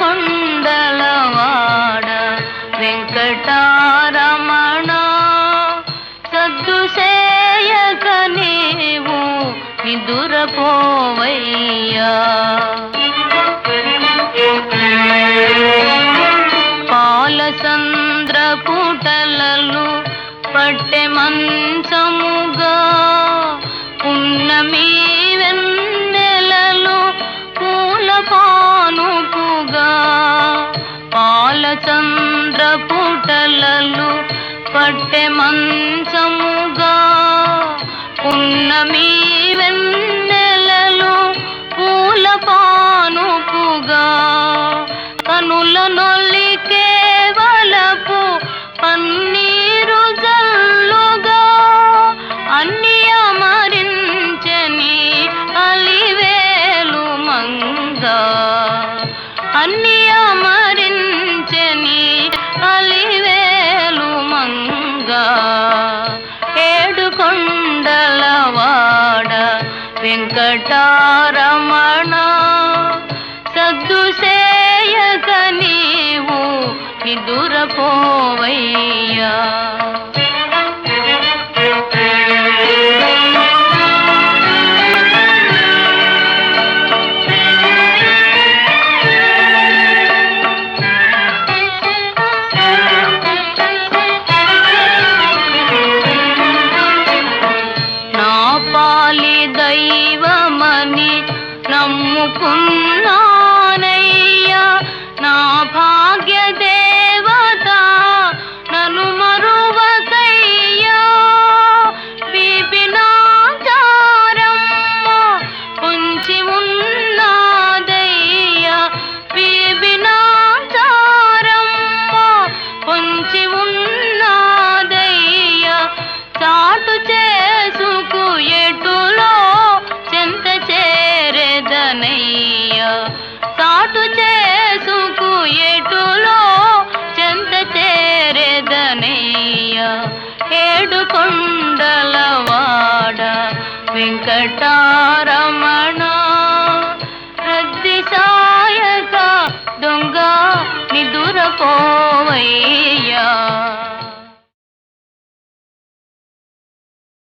కొండలవాడ వెంకటారమణ సద్దు సేయక నీవు నిదురపోవయ్యా పాలసంద్ర పుటలలు పట్టె మంచముగా పున్నమి వెన్నెలలు పూల పానుపుగా పాలచంద్ర పుటలలు పట్టె మంచముగా పున్నమి వెన్నెలలు పూల పానుపుగా కనుల నొల్లి కేవలపు పన్నీరు జల్లుగా అన్ని అమరించని అలివేలు మంగ అన్ని అమరించని అలివేలు మంగ ఏడు కొండలవాడ వెంకటారమణ సద్దు సేయక నీవు నిదురపోవయ్యా నా పాలి దైవమని నమ్ముకున్నానయ్యా నా భాగ్య దేవత నన్ను మరువకయ్యా బీబినాచారమ్మ ఉంచి ఉన్నదయ్యా బీబినాచారమ్మ ఉంచి ఉన్నదయ్యా చాటు చేసుకు ఎటులో చెంత చేరేదనయ్యా చాటు చేసుకు ఎటులో చెంత చేరేదనయ్యా ఏడు కొండలవాడ వెంకటారమణ రద్ది సాయక దొంగ నిదురపోవయ్యా